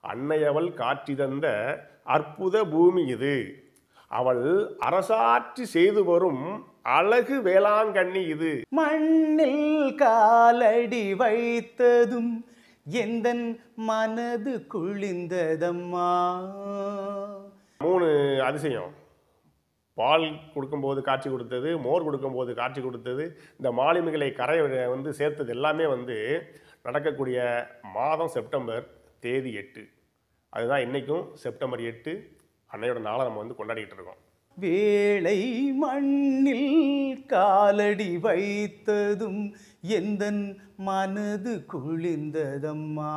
அன்னையவள் காட்சி தந்த அற்புத பூமி இது அவள் அரசாட்சி செய்து வரும் அழகு வேளாங்கண்ணி இது மண்ணில் காலடி வைத்ததும் எந்தன் மனது குளிந்ததம்மா மூணு அதிசயம் பால் கொடுக்கும்போது காட்சி கொடுத்தது மோர் கொடுக்கும்போது காட்சி கொடுத்தது இந்த மாலுமிகளை கரை வந்து சேர்த்தது எல்லாமே வந்து நடக்கக்கூடிய மாதம் செப்டம்பர் தேதி எட்டு அதுதான் இன்றைக்கும் செப்டம்பர் எட்டு அன்னையோட நாளை நம்ம வந்து கொண்டாடிட்டு இருக்கோம் வேளை மண்ணில் காலடி வைத்ததும் எந்தன் மனது குளிந்ததம்மா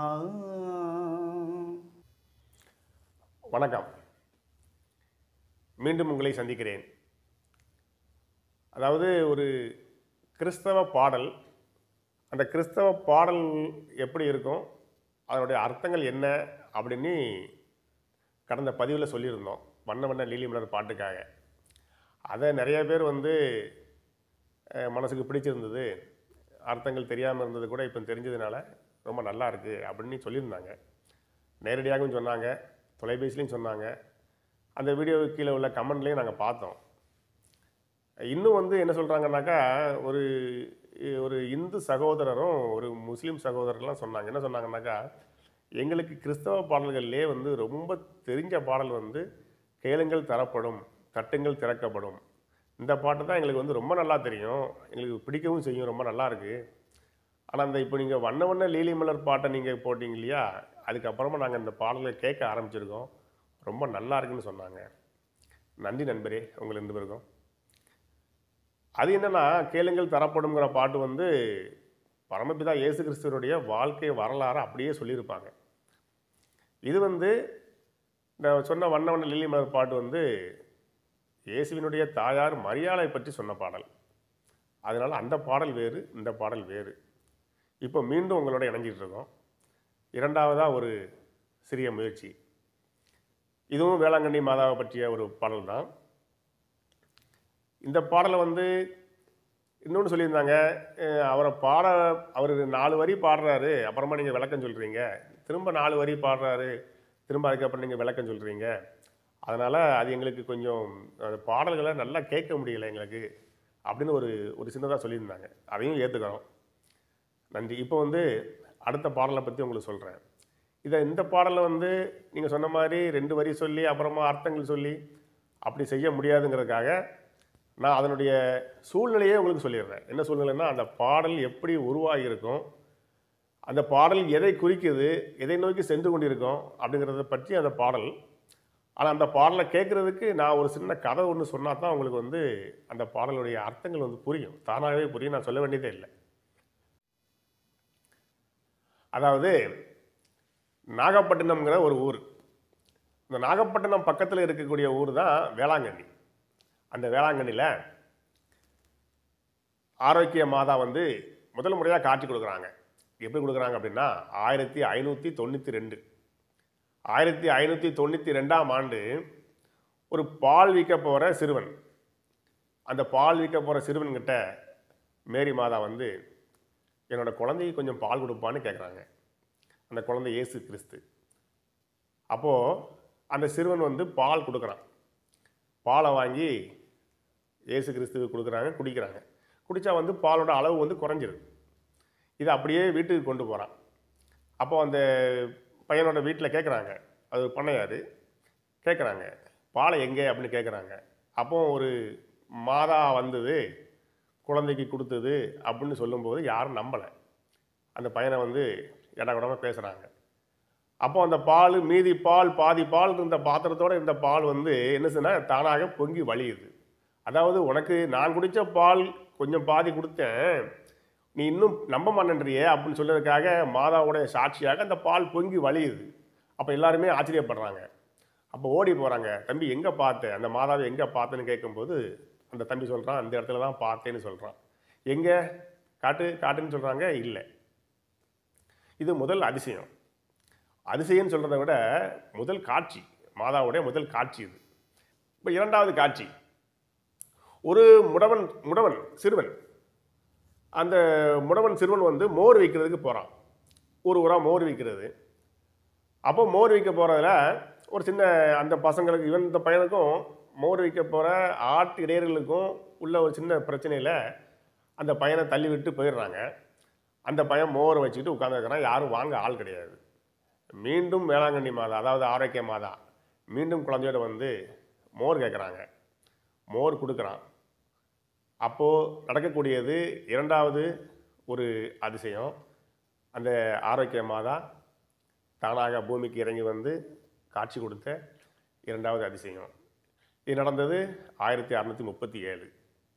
வணக்கம் மீண்டும் உங்களை சந்திக்கிறேன் அதாவது ஒரு கிறிஸ்தவ பாடல் அந்த கிறிஸ்தவ பாடல் எப்படி இருக்கும் அதனுடைய அர்த்தங்கள் என்ன அப்படின்னு கடந்த பதிவில் சொல்லியிருந்தோம் வண்ண வண்ண லீலி மலர் பாட்டுக்காக அதை நிறைய பேர் வந்து அஹ், மனசுக்கு பிடிச்சிருந்தது அர்த்தங்கள் தெரியாமல் இருந்தது கூட இப்போ தெரிஞ்சதுனால ரொம்ப நல்லா இருக்குது அப்படின்னு சொல்லியிருந்தாங்க நேரடியாகவும் சொன்னாங்க தொலைபேசிலையும் சொன்னாங்க அந்த வீடியோவுக்கு கீழே உள்ள கமெண்ட்லேயும் நாங்கள் பார்த்தோம் இன்னும் வந்து என்ன சொல்கிறாங்கன்னாக்கா ஒரு ஒரு இந்து சகோதரரும் ஒரு முஸ்லீம் சகோதரர்லாம் சொன்னாங்க என்ன சொன்னாங்கன்னாக்கா எங்களுக்கு கிறிஸ்தவ பாடல்கள்லே வந்து ரொம்ப தெரிஞ்ச பாடல் வந்து கேளுங்கள் தரப்படும் தட்டுங்கள் திறக்கப்படும் இந்த பாட்டு தான் எங்களுக்கு வந்து ரொம்ப நல்லா தெரியும் எங்களுக்கு பிடிக்கவும் செய்யும் ரொம்ப நல்லா இருக்குது ஆனால் அந்த இப்போ நீங்கள் வண்ண வண்ண லீலி மலர் பாட்டை நீங்கள் போட்டிங்க இல்லையா அதுக்கப்புறமா நாங்கள் இந்த பாடலை கேட்க ஆரம்பிச்சிருக்கோம் ரொம்ப நல்லா இருக்குன்னு சொன்னாங்க நன்றி நண்பரே உங்கள் ரெண்டு பேருக்கும் அது என்னன்னா கேளுங்கள் தரப்படுங்கிற பாட்டு வந்து பரமபிதா இயேசு கிறிஸ்துவருடைய வாழ்க்கை வரலாறு அப்படியே சொல்லியிருப்பாங்க இது வந்து நான் சொன்ன வண்ண வண்ண லில்லி மலர் பாட்டு வந்து இயேசுவினுடைய தாயார் மரியாதை பற்றி சொன்ன பாடல் அதனால் அந்த பாடல் வேறு இந்த பாடல் வேறு இப்போ மீண்டும் உங்களோட இணைஞ்சிட்டு இருக்கோம் இரண்டாவதாக ஒரு சிறிய முயற்சி இதுவும் வேளாங்கண்ணி மாதாவை பற்றிய ஒரு பாடல் தான் இந்த பாடலை வந்து இன்னொன்று சொல்லியிருந்தாங்க அஹ் அவரை பாட அவர் நாலு வரி பாடுறாரு அப்புறமா நீங்கள் விளக்கம் சொல்கிறீங்க திரும்ப நாலு வரி பாடுறாரு திரும்ப அதுக்கப்புறம் நீங்கள் விளக்கம் சொல்கிறீங்க அதனால் அது எங்களுக்கு கொஞ்சம் அந்த பாடல்களை நல்லா கேட்க முடியல எங்களுக்கு அப்படின்னு ஒரு ஒரு சின்னதாக சொல்லியிருந்தாங்க அதையும் ஏற்றுக்கிறோம் நன்றி இப்போ வந்து அடுத்த பாடலை பற்றி உங்களுக்கு சொல்கிறேன் இதை இந்த பாடலில் வந்து நீங்கள் சொன்ன மாதிரி ரெண்டு வரி சொல்லி அப்புறமா அர்த்தங்கள் சொல்லி அப்படி செய்ய முடியாதுங்கிறதுக்காக நான் அதனுடைய சூழ்நிலையே உங்களுக்கு சொல்லிடுறேன் என்ன சூழ்நிலைன்னா அந்த பாடல் எப்படி உருவாகி இருக்கும் அந்த பாடல் எதை குறிக்குது எதை நோக்கி சென்று கொண்டிருக்கோம் அப்படிங்கிறத பற்றி அந்த பாடல் ஆனால் அந்த பாடலை கேட்குறதுக்கு நான் ஒரு சின்ன கதை ஒன்று சொன்னால் தான் உங்களுக்கு வந்து அந்த பாடலுடைய அர்த்தங்கள் வந்து புரியும் தானாகவே புரியும் நான் சொல்ல வேண்டியதே இல்லை அதாவது நாகப்பட்டினம்ங்கிற ஒரு ஊர் இந்த நாகப்பட்டினம் பக்கத்தில் இருக்கக்கூடிய ஊர் தான் வேளாங்கண்ணி அந்த வேளாங்கண்ணியில் ஆரோக்கிய மாதா வந்து முதல் முறையாக காட்சி கொடுக்குறாங்க எப்படி கொடுக்குறாங்க அப்படின்னா ஆயிரத்தி ஐநூற்றி தொண்ணூற்றி ரெண்டு ஆயிரத்தி ஐநூற்றி தொண்ணூற்றி ரெண்டாம் ஆண்டு ஒரு பால் விற்க போகிற சிறுவன் அந்த பால் விற்க போகிற சிறுவன்கிட்ட மேரி மாதா வந்து என்னோட குழந்தைக்கு கொஞ்சம் பால் கொடுப்பான்னு கேட்குறாங்க அந்த குழந்தை இயேசு கிறிஸ்து அப்போது அந்த சிறுவன் வந்து பால் கொடுக்குறான் பாலை வாங்கி இயேசு கிறிஸ்துவுக்கு கொடுக்குறாங்க குடிக்கிறாங்க குடித்தா வந்து பாலோட அளவு வந்து குறைஞ்சிருது இதை அப்படியே வீட்டுக்கு கொண்டு போகிறான் அப்போ அந்த பையனோட வீட்டில் கேட்குறாங்க அது ஒரு பண்ணையார் கேட்குறாங்க பாலை எங்கே அப்படின்னு கேட்குறாங்க அப்போ ஒரு மாதா வந்தது குழந்தைக்கு கொடுத்தது அப்படின்னு சொல்லும்போது யாரும் நம்பலை அந்த பையனை வந்து இடகுடமாக பேசுகிறாங்க அப்போ அந்த பால் மீதி பால் பாதி பால் இருந்த பாத்திரத்தோட இருந்த பால் வந்து என்ன சொன்னா தானாக பொங்கி வழியுது அதாவது உனக்கு நான் குடித்த பால் கொஞ்சம் பாதி கொடுத்தேன் நீ இன்னும் நம்ப மாட்டேன்றியே அப்படின்னு சொல்றதுக்காக மாதாவுடைய சாட்சியாக அந்த பால் பொங்கி வழியுது அப்போ எல்லாருமே ஆச்சரியப்படுறாங்க அப்போ ஓடி போகிறாங்க தம்பி எங்கே பார்த்த அந்த மாதாவை எங்கே பார்த்தேன்னு கேட்கும்போது அந்த தம்பி சொல்கிறான் அந்த இடத்துல தான் பார்த்தேன்னு சொல்கிறான் எங்கே காட்டு காட்டுன்னு சொல்கிறாங்க இல்லை இது முதல் அதிசயம் அதிசயம்னு சொல்கிறத விட முதல் காட்சி மாதாவுடைய முதல் காட்சி இது இப்போ இரண்டாவது காட்சி ஒரு முடவன் முடவன் சிறுவன் அந்த முடவன் சிறுவன் வந்து மோர் விற்கிறதுக்கு போகிறான் ஊர் ஊரா மோர் விற்கிறது அப்போ மோர் விற்க போகிறதுல ஒரு சின்ன அந்த பசங்களுக்கு இவன் இந்த பையனுக்கும் மோர் விற்க போகிற ஆட்டு இடையர்களுக்கும் உள்ள ஒரு சின்ன பிரச்சனையில் அந்த பையனை தள்ளி விட்டு போயிடுறாங்க அந்த பையன் மோரை வச்சுக்கிட்டு உட்காந்துருக்கிறான் யாரும் வாங்க ஆள் கிடையாது மீண்டும் வேளாங்கண்ணி மாதா அதாவது ஆரோக்கிய மாதா மீண்டும் குழந்தையோட வந்து மோர் கேட்குறாங்க மோர் கொடுக்குறான் அப்போது நடக்கக்கூடியது இரண்டாவது ஒரு அதிசயம் அந்த ஆரோக்கிய மாதா தானாக பூமிக்கு இறங்கி வந்து காட்சி கொடுத்த இரண்டாவது அதிசயம் இது நடந்தது ஆயிரத்தி அறநூற்றி முப்பத்தி ஏழு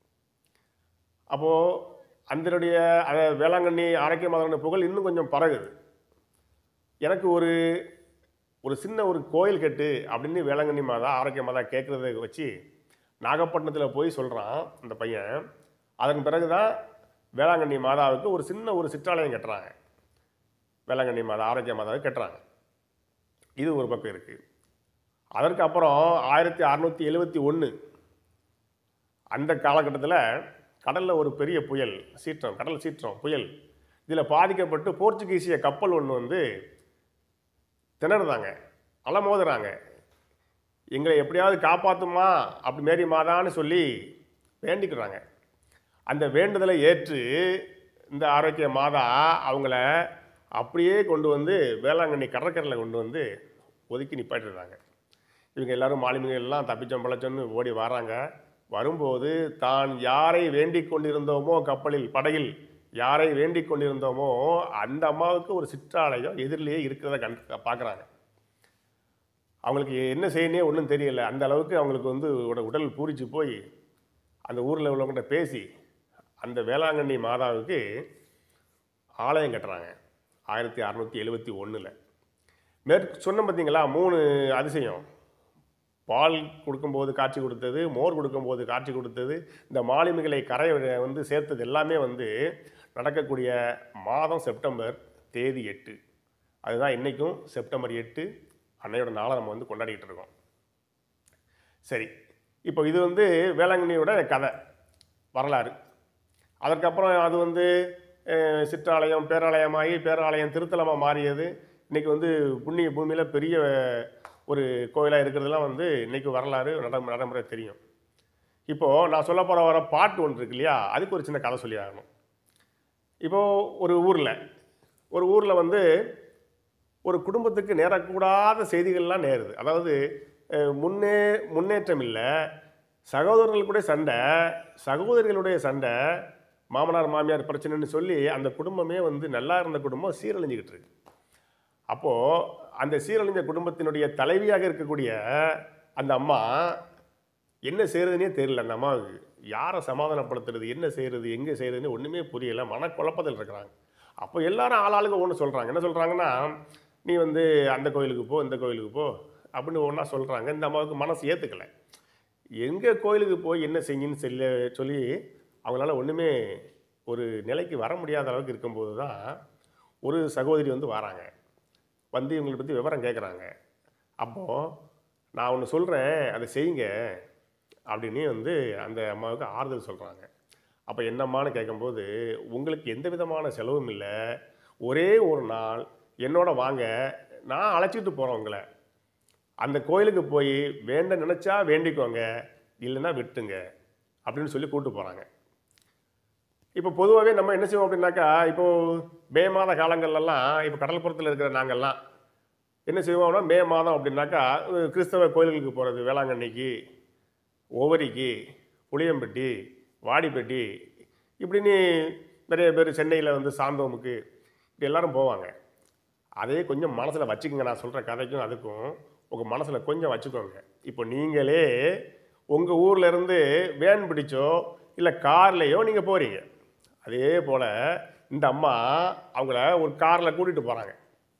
அப்போது அதனுடைய அந்த வேளாங்கண்ணி ஆரோக்கிய மாதாவுடைய புகழ் இன்னும் கொஞ்சம் பரகுது எனக்கு ஒரு ஒரு சின்ன ஒரு கோயில் கட்டு அப்படின்னு வேளாங்கண்ணி மாதா ஆரோக்கிய மாதா கேட்குறத வச்சு நாகப்பட்டினத்தில் போய் சொல்கிறான் அந்த பையன் அதன் பிறகு தான் வேளாங்கண்ணி மாதாவுக்கு ஒரு சின்ன ஒரு சிற்றாலயம் கட்டுறாங்க வேளாங்கண்ணி மாதா ஆரோக்கிய மாதாவை கட்டுறாங்க இது ஒரு பக்கம் இருக்குது அதற்கு அப்புறம் ஆயிரத்தி அறநூற்றி எழுபத்தி ஒன்று அந்த காலகட்டத்தில் கடலில் ஒரு பெரிய புயல் சீற்றம் கடல் சீற்றம் புயல் இதில் பாதிக்கப்பட்டு போர்ச்சுகீசிய கப்பல் ஒன்று வந்து திணறுதாங்க அலமோதுறாங்க எங்களை எப்படியாவது காப்பாற்றுமா அப்படி மேரி மாதான்னு சொல்லி வேண்டிக்கிறாங்க அந்த வேண்டுதலை ஏற்று இந்த ஆரோக்கிய மாதா அவங்கள அப்படியே கொண்டு வந்து வேளாங்கண்ணி கடற்கரையில் கொண்டு வந்து ஒதுக்கி நிப்பாட்டிடுறாங்க இவங்க எல்லாரும் மாலுமிகள் எல்லாம் தப்பிச்சோம் பழச்சோன்னு ஓடி வராங்க வரும்போது தான் யாரை வேண்டிக் கொண்டிருந்தோமோ கப்பலில் படகில் யாரை வேண்டிக் கொண்டிருந்தோமோ அந்த அம்மாவுக்கு ஒரு சிற்றாலயம் எதிரிலேயே இருக்கிறத கண் பார்க்குறாங்க அவங்களுக்கு என்ன செய்யணே ஒன்றும் தெரியல அந்த அளவுக்கு அவங்களுக்கு வந்து உட- உடல் பூரிச்சு போய் அந்த ஊரில் உள்ளவங்ககிட்ட பேசி அந்த வேளாங்கண்ணி மாதாவுக்கு ஆலயம் கட்டுறாங்க ஆயிரத்தி அறநூற்றி எழுபத்தி ஒன்றில் மேற்கு சொன்ன பார்த்தீங்களா மூணு அதிசயம் பால் கொடுக்கும்போது காட்சி கொடுத்தது மோர் கொடுக்கும்போது காட்சி கொடுத்தது இந்த மாலுமிகளை கரை வந்து சேர்த்தது எல்லாமே வந்து நடக்கக்கூடிய மாதம் செப்டம்பர் தேதி எட்டு அதுதான் இன்றைக்கும் செப்டம்பர் எட்டு அன்னையோட நாளை நம்ம வந்து கொண்டாடிக்கிட்டு இருக்கோம் சரி இப்போ இது வந்து வேளாங்கண்ணியோட கதை வரலாறு அதற்கப்புறம் அது வந்து அஹ், சிற்றாலயம் பேராலயமாகி பேராலயம் திருத்தலமாக மாறியது இன்றைக்கி வந்து புண்ணிய பூமியில் பெரிய ஒரு கோயிலாக இருக்கிறதுலாம் வந்து இன்றைக்கி வரலாறு நட நடைமுறை தெரியும் இப்போது நான் சொல்ல போகிற வர பாட்டு ஒன்று இருக்கு இல்லையா அதுக்கு ஒரு சின்ன கதை சொல்லி ஆகணும் இப்போது ஒரு ஊரில் ஒரு ஊரில் வந்து ஒரு குடும்பத்துக்கு நேரக்கூடாத செய்திகள்லாம் நேருது அதாவது அஹ், முன்னே முன்னேற்றம் இல்லை சகோதரர்கள் கூட சண்டை சகோதரிகளுடைய சண்டை மாமனார் மாமியார் பிரச்சனைன்னு சொல்லி அந்த குடும்பமே வந்து நல்லா இருந்த குடும்பம் சீரழிஞ்சுக்கிட்டு இருக்கு அப்போது அந்த சீரழிஞ்ச குடும்பத்தினுடைய தலைவியாக இருக்கக்கூடிய அந்த அம்மா என்ன செய்கிறதுனே தெரியல அந்த அம்மாவுக்கு யாரை சமாதானப்படுத்துறது என்ன செய்கிறது எங்கே செய்கிறதுன்னு ஒன்றுமே புரியல மனக்குழப்பத்தில் இருக்கிறாங்க அப்போ எல்லாரும் ஆளாளுக்கு ஒன்று சொல்கிறாங்க என்ன சொல்கிறாங்கன்னா நீ வந்து அந்த கோயிலுக்கு போ இந்த கோயிலுக்கு போ அப்படின்னு ஒன்றா சொல்கிறாங்க இந்த அம்மாவுக்கு மனசு ஏற்றுக்கலை எங்கே கோயிலுக்கு போய் என்ன செய்யுன்னு சொல்லி சொல்லி அவங்களால ஒன்றுமே ஒரு நிலைக்கு வர முடியாத அளவுக்கு இருக்கும்போது தான் ஒரு சகோதரி வந்து வராங்க வந்து இவங்களை பற்றி விவரம் கேட்குறாங்க அப்போது நான் ஒன்று சொல்கிறேன் அதை செய்யுங்க அப்படின்னு வந்து அந்த அம்மாவுக்கு ஆறுதல் சொல்கிறாங்க அப்போ என்னம்மான்னு கேட்கும்போது உங்களுக்கு எந்த விதமான செலவும் இல்லை ஒரே ஒரு நாள் என்னோட வாங்க நான் அழைச்சிட்டு போகிறேன் உங்களை அந்த கோயிலுக்கு போய் வேண்ட நினச்சா வேண்டிக்கோங்க இல்லைன்னா விட்டுங்க அப்படின்னு சொல்லி கூப்பிட்டு போகிறாங்க இப்போ பொதுவாகவே நம்ம என்ன செய்வோம் அப்படின்னாக்கா இப்போ மே மாத காலங்கள்லாம் இப்போ கடல்புறத்தில் இருக்கிற நாங்கள்லாம் என்ன செய்வோம்னா மே மாதம் அப்படின்னாக்கா அஹ், கிறிஸ்தவ கோயில்களுக்கு போகிறது வேளாங்கண்ணிக்கு ஓவரிக்கு புளியம்பட்டி வாடிப்பட்டி இப்படின்னு நிறைய பேர் சென்னையில் வந்து சாந்தோமுக்கு இப்படி எல்லாரும் போவாங்க அதே கொஞ்சம் மனசில் வச்சுக்கோங்க நான் சொல்கிற கதைக்கும் அதுக்கும் உங்கள் மனசில் கொஞ்சம் வச்சுக்கோங்க இப்போ நீங்களே உங்கள் ஊர்ல இருந்து வேன் பிடிச்சோ இல்லை கார்லேயோ நீங்கள் போகிறீங்க அதே போல் இந்த அம்மா அவங்கள ஒரு காரில் கூட்டிகிட்டு போகிறாங்க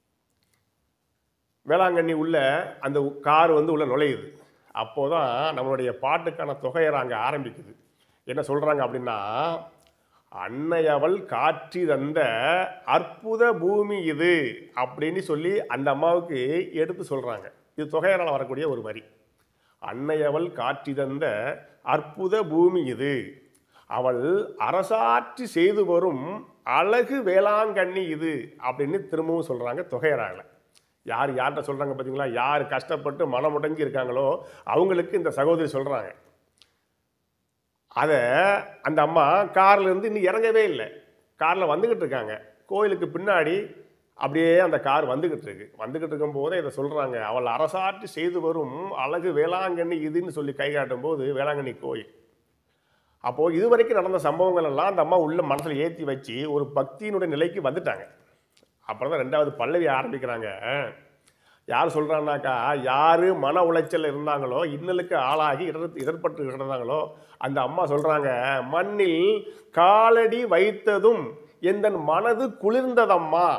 வேளாங்கண்ணி உள்ள அந்த கார் வந்து உள்ள நுழையுது அப்போதான் நம்மளுடைய பாட்டுக்கான தொகையை அங்கே ஆரம்பிக்குது என்ன சொல்கிறாங்க அப்படின்னா அன்னையவள் காட்சி தந்த அற்புத பூமி இது அப்படின்னு சொல்லி அந்த அம்மாவுக்கு எடுத்து சொல்கிறாங்க இது தொகையரால் வரக்கூடிய ஒரு வரி அன்னையவள் காட்சி தந்த அற்புத பூமி இது அவள் அரசாட்சி செய்து வரும் அழகு வேளாங்கண்ணி இது அப்படின்னு திரும்பவும் சொல்கிறாங்க தொகையரால யார் யார்கிட்ட சொல்கிறாங்க பார்த்தீங்களா யார் கஷ்டப்பட்டு மனம் முடங்கி இருக்காங்களோ அவங்களுக்கு இந்த சகோதரி சொல்கிறாங்க அதை அந்த அம்மா கார்ல இருந்து இன்னும் இறங்கவே இல்லை காரில் வந்துக்கிட்டு இருக்காங்க கோயிலுக்கு பின்னாடி அப்படியே அந்த கார் வந்துக்கிட்டு இருக்கு வந்துக்கிட்டு இருக்கும்போதே இதை சொல்கிறாங்க அவள் அரசாட்சி செய்து வரும் அழகு வேளாங்கண்ணி இதுன்னு சொல்லி கை காட்டும் போது வேளாங்கண்ணி கோயில் அப்போது இதுவரைக்கும் நடந்த சம்பவங்கள் எல்லாம் அந்த அம்மா உள்ள மனசில் ஏற்றி வச்சு ஒரு பக்தியினுடைய நிலைக்கு வந்துட்டாங்க அப்புறம் தான் ரெண்டாவது பல்லவி ஆரம்பிக்கிறாங்க யார் சொல்கிறான்னாக்கா யார் மன உளைச்சல் இருந்தாங்களோ இன்னலுக்கு ஆளாகி இடர் இடர்பட்டு கிடந்தாங்களோ அந்த அம்மா சொல்கிறாங்க மண்ணில் காலடி வைத்ததும் எந்தன் மனது குளிர்ந்ததம்மா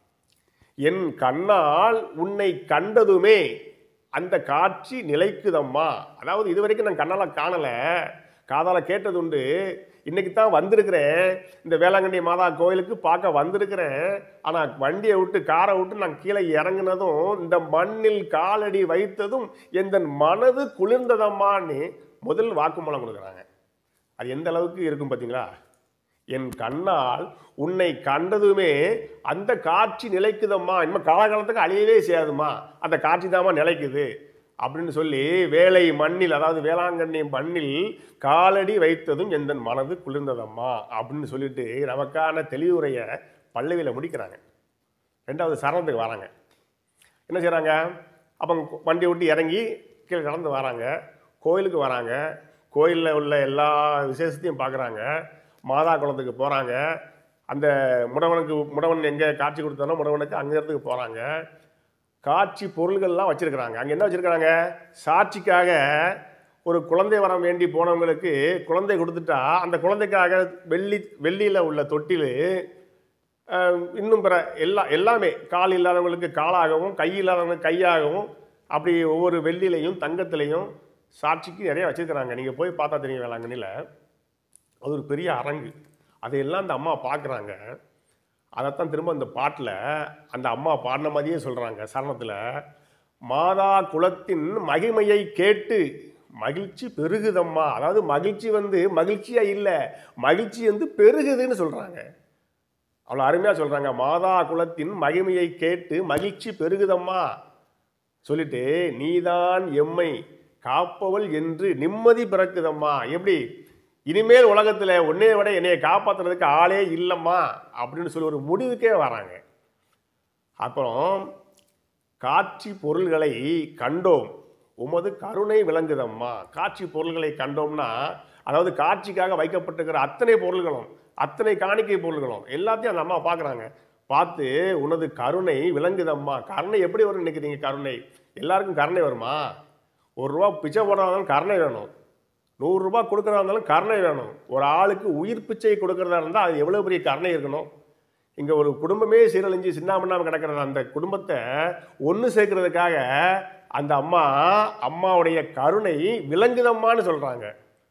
என் கண்ணால் உன்னை கண்டதுமே அந்த காட்சி நிலைக்குதம்மா அதாவது இதுவரைக்கும் நான் கண்ணால் காணலை காதால கேட்டதுண்டு இன்னைக்கு தான் வந்திருக்கிறேன் இந்த வேளாங்கண்ணி மாதா கோயிலுக்கு பார்க்க வந்திருக்கிறேன் ஆனால் வண்டியை விட்டு காரை விட்டு நான் கீழே இறங்குனதும் இந்த மண்ணில் காலடி வைத்ததும் எந்த மனது குளிர்ந்ததம்மான்னு முதல் வாக்குமூலம் கொடுக்குறாங்க அது எந்த அளவுக்கு இருக்கும் பார்த்தீங்களா என் கண்ணால் உன்னை கண்டதுமே அந்த காட்சி நிலைக்குதம்மா இனிமே காலகாலத்துக்கு அழியவே செய்யாதும்மா அந்த காட்சி தாம்மா நிலைக்குது அப்படின்னு சொல்லி வேலை மண்ணில் அதாவது வேளாங்கண்ணி மண்ணில் காலடி வைத்ததும் எந்த மனது குளிர்ந்ததம்மா அப்படின்னு சொல்லிட்டு நமக்கான தெளிவுரையை பல்லவியில் முடிக்கிறாங்க ரெண்டாவது சரணத்துக்கு வராங்க என்ன செய்கிறாங்க அப்போ வண்டி விட்டு இறங்கி கீழே கடந்து வராங்க கோயிலுக்கு வராங்க கோயிலில் உள்ள எல்லா விசேஷத்தையும் பார்க்குறாங்க மாதா குளத்துக்கு போகிறாங்க அந்த முடவனுக்கு முடவன் எங்கே காட்சி கொடுத்தானோ முடவனுக்கு அங்கே இடத்துக்கு போகிறாங்க காட்சி பொருள்கள்லாம் வச்சுருக்கிறாங்க அங்கே என்ன வச்சுருக்கிறாங்க சாட்சிக்காக ஒரு குழந்தை வரம் வேண்டி போனவங்களுக்கு குழந்தை கொடுத்துட்டா அந்த குழந்தைக்காக வெள்ளி வெள்ளியில் உள்ள தொட்டில் அஹ், இன்னும் பிற எல்லா எல்லாமே கால் இல்லாதவங்களுக்கு காலாகவும் கை இல்லாதவங்களுக்கு கையாகவும் அப்படி ஒவ்வொரு வெள்ளிலையும் தங்கத்திலையும் சாட்சிக்கு நிறைய வச்சுருக்கிறாங்க நீங்கள் போய் பார்த்தா தெரியும் வேளாங்கண்ணியில் அது ஒரு பெரிய அரங்கு அதையெல்லாம் அந்த அம்மா பார்க்குறாங்க அதைத்தான் திரும்ப அந்த பாட்டில் அந்த அம்மா பாடின மாதிரியே சொல்கிறாங்க சரணத்தில் மாதா குலத்தின் மகிமையை கேட்டு மகிழ்ச்சி பெருகுதம்மா அதாவது மகிழ்ச்சி வந்து மகிழ்ச்சியாக இல்லை மகிழ்ச்சி வந்து பெருகுதுன்னு சொல்கிறாங்க அவ்வளோ அருமையாக சொல்கிறாங்க மாதா குலத்தின் மகிமையை கேட்டு மகிழ்ச்சி பெருகுதம்மா சொல்லிட்டு நீதான் எம்மை காப்பவள் என்று நிம்மதி பிறக்குதம்மா எப்படி இனிமேல் உலகத்தில் உன்னைய விட என்னைய காப்பாற்றுறதுக்கு ஆளே இல்லைம்மா அப்படின்னு சொல்லி ஒரு முடிவுக்கே வராங்க அப்புறம் காட்சி பொருள்களை கண்டோம் உமது கருணை விளங்குதம்மா காட்சி பொருள்களை கண்டோம்னா அதாவது காட்சிக்காக வைக்கப்பட்டிருக்கிற அத்தனை பொருள்களும் அத்தனை காணிக்கை பொருள்களும் எல்லாத்தையும் அந்த அம்மா பார்க்குறாங்க பார்த்து உனது கருணை விளங்குதம்மா கருணை எப்படி வரும் நினைக்கிறீங்க கருணை எல்லாருக்கும் கருணை வருமா ஒரு ரூபா பிச்சை போடுறதாலும் கருணை வேணும் நூறுரூபா கொடுக்குறதா இருந்தாலும் கருணை வேணும் ஒரு ஆளுக்கு உயிர் பிச்சை கொடுக்குறதா இருந்தால் அது எவ்வளோ பெரிய கருணை இருக்கணும் இங்கே ஒரு குடும்பமே சீரழிஞ்சு சின்னாமண்ணாம கிடக்கிற அந்த குடும்பத்தை ஒன்று சேர்க்கறதுக்காக அந்த அம்மா அம்மாவுடைய கருணை விளங்குதம்மான்னு சொல்கிறாங்க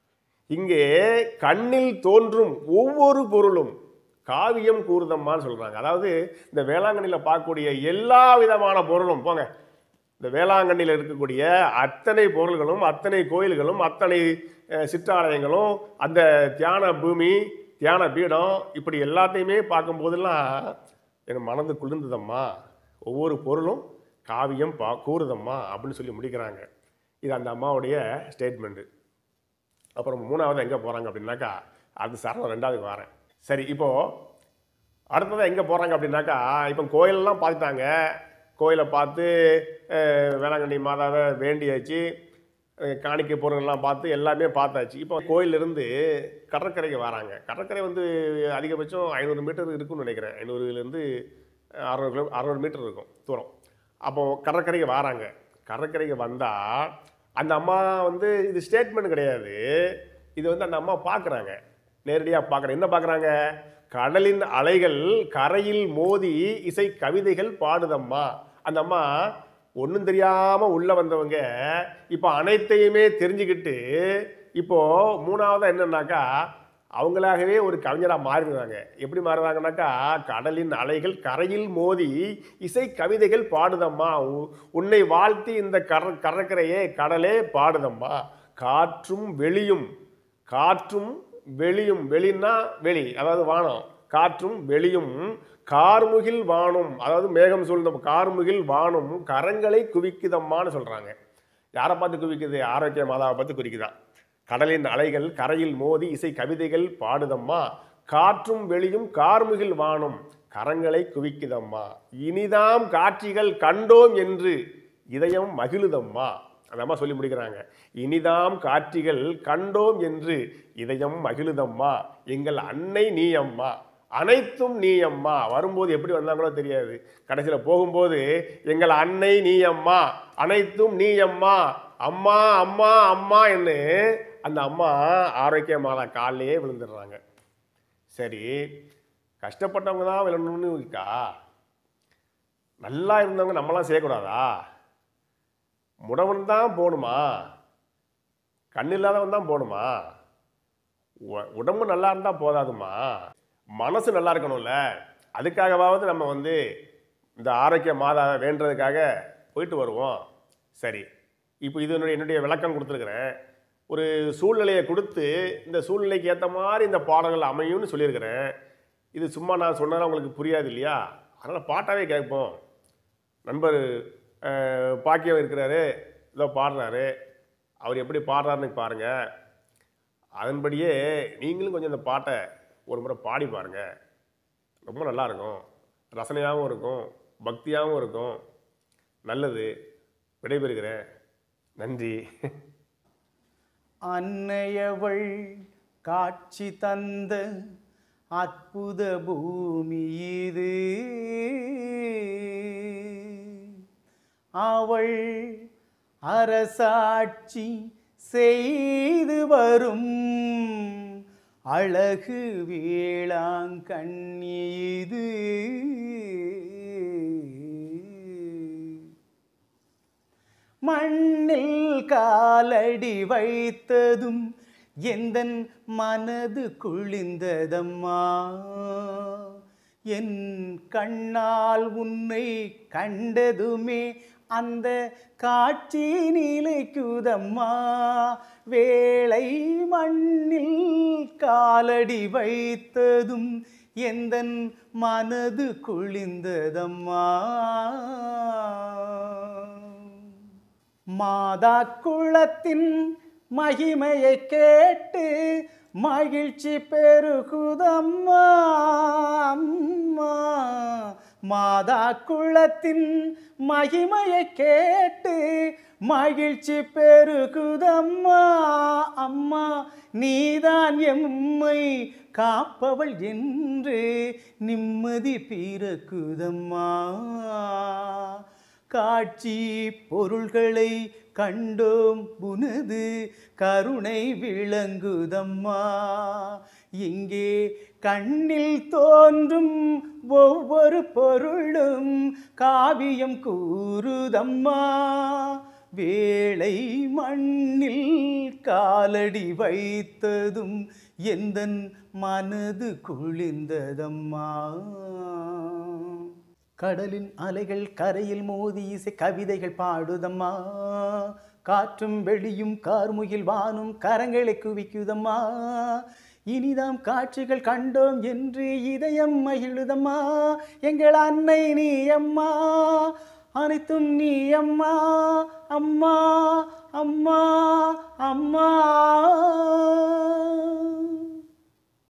இங்கே கண்ணில் தோன்றும் ஒவ்வொரு பொருளும் காவியம் கூறுதம்மான்னு சொல்கிறாங்க அதாவது இந்த வேளாங்கண்ணியில் பார்க்கக்கூடிய எல்லா விதமான பொருளும் போங்க இந்த வேளாங்கண்ணியில் இருக்கக்கூடிய அத்தனை பொருள்களும் அத்தனை கோயில்களும் அத்தனை அஹ், சிற்றாலயங்களும் அந்த தியான பூமி தியான பீடம் இப்படி எல்லாத்தையுமே பார்க்கும்போதெல்லாம் என் மனது குளிர்ந்ததம்மா ஒவ்வொரு பொருளும் காவியம் பா கூறுதம்மா அப்படின்னு சொல்லி முடிக்கிறாங்க இது அந்த அம்மாவுடைய ஸ்டேட்மெண்ட்டு அப்புறம் மூணாவது எங்கே போகிறாங்க அப்படின்னாக்கா அது சரணம் ரெண்டாவதுக்கு வரேன் சரி இப்போது அடுத்ததாக எங்கே போகிறாங்க அப்படின்னாக்கா இப்போ கோயிலெல்லாம் பார்த்துட்டாங்க கோயிலை பார்த்து அஹ், வேளாங்கண்ணி மாதாவை வேண்டியாச்சு அஹ், காணிக்கை பொருள்லாம் பார்த்து எல்லாமே பார்த்தாச்சு இப்போ கோயிலிருந்து கடற்கரைக்கு வராங்க கடற்கரை வந்து அதிகபட்சம் ஐநூறு மீட்டர் இருக்கும்னு நினைக்கிறேன் ஐநூறுலேருந்து அறநூறு கிலோ அறநூறு மீட்டர் இருக்கும் தூரம் அப்போது கடற்கரைக்கு வராங்க கடற்கரைக்கு வந்தால் அந்த அம்மா வந்து இது ஸ்டேட்மெண்ட் கிடையாது இது வந்து அந்த அம்மா பார்க்குறாங்க நேரடியாக பார்க்குறேன் என்ன பார்க்குறாங்க கடலின் அலைகள் கரையில் மோதி இசை கவிதைகள் பாடுதம்மா அந்த அம்மா ஒன்றும் தெரியாமல் உள்ளே வந்தவங்க இப்போ அனைத்தையுமே தெரிஞ்சுக்கிட்டு இப்போ மூணாவதாக என்னன்னாக்கா அவங்களாகவே ஒரு கவிஞராக மாறிடுறாங்க எப்படி மாறுறாங்கனாக்கா கடலின் அலைகள் கரையில் மோதி இசை கவிதைகள் பாடுதம்மா உ- உன்னை வாழ்த்தி இந்த கர கடற்கரையே கடலே பாடுதம்மா காற்றும் வெளியும் காற்றும் வெளியும் வெளின்னா வெளி அதாவது வானம் காற்றும் வெளியும் கார்முகில் வானும் அதாவது மேகம் சூழ்ந்த கார்முகில் வானும் கரங்களை குவிக்குதம்மான்னு சொல்றாங்க யாரை பார்த்து குவிக்குது ஆரோக்கிய மாதாவை பார்த்து குறிக்குதான் கடலின் அலைகள் கரையில் மோதி இசை கவிதைகள் பாடுதம்மா காற்றும் வெளியும் கார்முகில் வானும் கரங்களை குவிக்குதம்மா இனிதாம் காட்சிகள் கண்டோம் என்று இதயம் மகிழுதம்மா அந்த அம்மா சொல்லி முடிக்கிறாங்க இனிதாம் காட்சிகள் கண்டோம் என்று இதயம் மகிழுதம்மா எங்கள் அன்னை நீ அம்மா அனைத்தும் நீ அம்மா வரும்போது எப்படி வந்தாங்களோ தெரியாது கடைசியில் போகும்போது எங்கள் அன்னை நீ அம்மா அனைத்தும் நீ அம்மா அம்மா அம்மா அம்மா என்று அந்த அம்மா ஆரோக்கியமான காலிலேயே விழுந்துடுறாங்க சரி கஷ்டப்பட்டவங்க தான் விழணும்னு இருக்கா நல்லா இருந்தவங்க நம்மளாம் செய்யக்கூடாதா முடவன் தான் போகணுமா கண் இல்லாதவன் தான் போகணுமா உ- உடம்பு நல்லா இருந்தால் போதாதுமா மனசு நல்லா இருக்கணும்ல அதுக்காகவாவது நம்ம வந்து இந்த ஆரோக்கிய மாதாவை வேண்டுறதுக்காக போயிட்டு வருவோம் சரி இப்போ இது என்னுடைய என்னுடைய விளக்கம் கொடுத்துருக்குறேன் ஒரு சூழ்நிலையை கொடுத்து இந்த சூழ்நிலைக்கு ஏற்ற மாதிரி இந்த பாடல்கள் அமையும்னு சொல்லியிருக்கிறேன் இது சும்மா நான் சொன்னதா உங்களுக்கு புரியாது இல்லையா அதனால் பாட்டாவே கேட்போம் நண்பர் அஹ், பாக்கியம் இருக்கிறாரு ஏதோ பாடுறாரு அவர் எப்படி பாடுறாருன்னு பாருங்கள் அதன்படியே நீங்களும் கொஞ்சம் இந்த பாட்டை ஒரு முறை பாடி பாருங்க ரொம்ப நல்லா இருக்கும் ரசனையாகவும் இருக்கும் பக்தியாகவும் இருக்கும் நல்லது விடைபெறுகிறேன் நன்றி அன்னையவள் காட்சி தந்த அற்புத பூமி இது அவள் அரசாட்சி செய்து வரும் அழகு வேளாங்கண்ணி இது மண்ணில் காலடி வைத்ததும் எந்தன் மனது குளிந்ததம்மா என் கண்ணால் உன்னை கண்டதுமே அந்த காட்சி நிலைக்குதம்மா வேளை மண்ணில் காலடி வைத்ததும் எந்தன் மனது குளிந்ததம்மா மாதா குளத்தின் மகிமையை கேட்டு மகிழ்ச்சி பெருகுதம்மா அம்மா மாதா குளத்தின் மகிமையை கேட்டு மகிழ்ச்சி பெருகுதம்மா அம்மா நீதான் எம்மை காப்பவள் என்று நிம்மதி பிறக்குதம்மா காட்சி பொருள்களை கண்டோம் உனது கருணை விளங்குதம்மா இங்கே கண்ணில் தோன்றும் ஒவ்வொரு பொருளும் காவியம் கூறுதம்மா வேளை மண்ணில் காலடி வைத்ததும் எந்தன் மனது குளிர்ந்ததம்மா கடலின் அலைகள் கரையில் மோதி இசை கவிதைகள் பாடுதம்மா காற்றும் வெளியும் கார்முகில் வானும் கரங்களை குவிக்குதம்மா இனிதாம் காட்சிகள் கண்டோம் என்று இதயம் மகிழுதம்மா எங்கள் அன்னை நீ அம்மா அனைத்தும் நீ அம்மா அம்மா அம்மா அம்மா